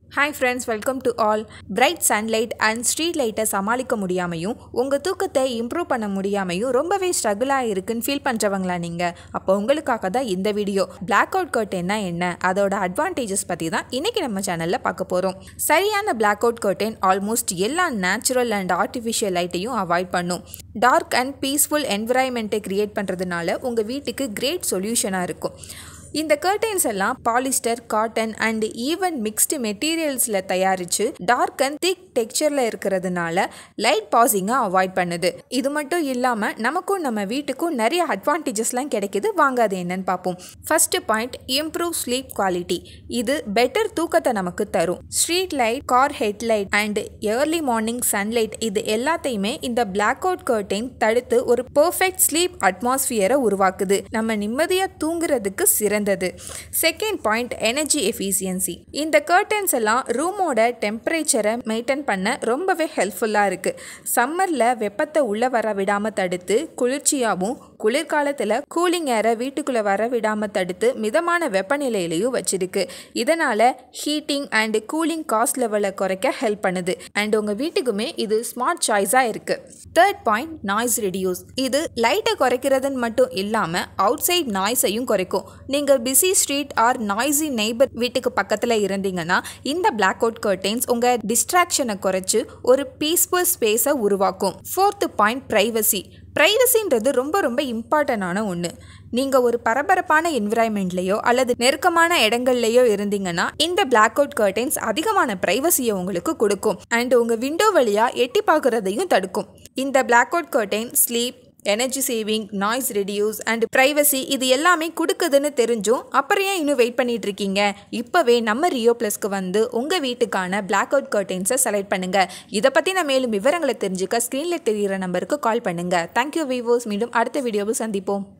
hi friends welcome to all bright sunlight and street லைட்டை சமாளிக்க முடியாமையும் உங்கள் தூக்கத்தை இம்ப்ரூவ் பண்ண முடியாமையும் ரொம்பவே ஸ்ட்ரகிளாக இருக்குன்னு ஃபீல் பண்ணுறவங்களா நீங்கள் அப்போ உங்களுக்காக தான் இந்த வீடியோ பிளாக் அவுட் கர்டென்னா என்ன அதோட அட்வான்டேஜஸ் பற்றி தான் இன்றைக்கி நம்ம சேனலில் பார்க்க போகிறோம் சரியான பிளாக் அவுட் கர்டென் ஆல்மோஸ்ட் எல்லா நேச்சுரல் அண்ட் ஆர்டிஃபிஷியல் லைட்டையும் அவாய்ட் பண்ணும் டார்க் அண்ட் பீஸ்ஃபுல் என்விரான்மெண்ட்டை க்ரியேட் பண்ணுறதுனால உங்கள் வீட்டுக்கு கிரேட் சொல்யூஷனாக இருக்கும் இந்த கர்டைன்ஸ் எல்லாம் polyester cotton and even mixed மெட்டீரியல்ஸில் தயாரித்து டார்க் அண்ட் திக் டெக்ஸ்சரில் இருக்கிறதுனால லைட் பாசிங்கை அவாய்ட் பண்ணுது இது மட்டும் இல்லாமல் நமக்கும் நம்ம வீட்டுக்கும் நிறைய அட்வான்டேஜஸ்லாம் கிடைக்குது வாங்க அது என்னன்னு பார்ப்போம் first point improve sleep quality இது பெட்டர் தூக்கத்தை நமக்கு தரும் street light car headlight and early morning sunlight இது எல்லாத்தையுமே இந்த பிளாக் அவுட் கர்டைன் தடுத்து ஒரு பர்ஃபெக்ட் ஸ்லீப் அட்மாஸ்பியரை உருவாக்குது நம்ம நிம்மதியாக தூங்குறதுக்கு சிறந்தது செகண்ட் பாயிண்ட் எனர்ஜி எஃபிஷியன்சி இந்த கர்டன்ஸ் எல்லாம் ரூமோட டெம்பரேச்சரை மெயின்டைன் பண்ண ரொம்பவே ஹெல்ப்ஃபுல்லாக இருக்குது சம்மரில் வெப்பத்தை உள்ளே வர விடாமல் தடுத்து குளிர்ச்சியாகவும் குளிர்காலத்தில் கூலிங் ஏரை வீட்டுக்குள்ளே வர விடாமல் தடுத்து மிதமான வெப்பநிலையிலையும் வச்சிருக்கு இதனால் ஹீட்டிங் அண்ட் கூலிங் காஸ்ட் லெவலை குறைக்க ஹெல்ப் பண்ணுது அண்ட் உங்கள் வீட்டுக்குமே இது ஸ்மார்ட் சாய்ஸாக இருக்குது தேர்ட் பாயிண்ட் நாய்ஸ் ரெடியூஸ் இது லைட்டை குறைக்கிறதுன்னு மட்டும் இல்லாமல் அவுட் சைட் நாய்ஸையும் குறைக்கும் நீங்கள் busy street or noisy neighbour வீட்டுக்கு பக்கத்தில் இருந்தீங்கன்னா இந்த பிளாக் அவுட் கர்டைன்ஸ் உங்கள் டிஸ்ட்ராக்ஷனை குறைச்சி ஒரு பீஸ்ஃபுல் ஸ்பேஸை உருவாக்கும் ஃபோர்த்து பாயிண்ட் ப்ரைவசி ப்ரைவசின்றது ரொம்ப ரொம்ப இம்பார்ட்டண்டான ஒன்று நீங்கள் ஒரு பரபரப்பான என்விரான்மெண்ட்லேயோ அல்லது நெருக்கமான இடங்கள்லையோ இருந்தீங்கன்னா இந்த பிளாக் அவுட் கர்டைன்ஸ் அதிகமான ப்ரைவசியை உங்களுக்கு கொடுக்கும் அண்ட் உங்கள் விண்டோ வழியாக எட்டி பார்க்குறதையும் தடுக்கும் இந்த black out curtain sleep energy saving noise reduce and privacy இது எல்லாமே கொடுக்குதுன்னு தெரிஞ்சும் அப்புறம் ஏன் இன்னும் வெயிட் பண்ணிட்டு இருக்கீங்க இப்போவே நம்ம ரியோ ப்ளஸ்க்கு வந்து உங்கள் வீட்டுக்கான பிளாக் அவுட் கர்டைன்ஸை செலக்ட் பண்ணுங்கள் இதை பற்றின மேலும் விவரங்களை தெரிஞ்சுக்க ஸ்க்ரீனில் தெரிகிற நம்பருக்கு கால் பண்ணுங்கள் தேங்க்யூ வீவோஸ் மீண்டும் அடுத்த வீடியோவில் சந்திப்போம்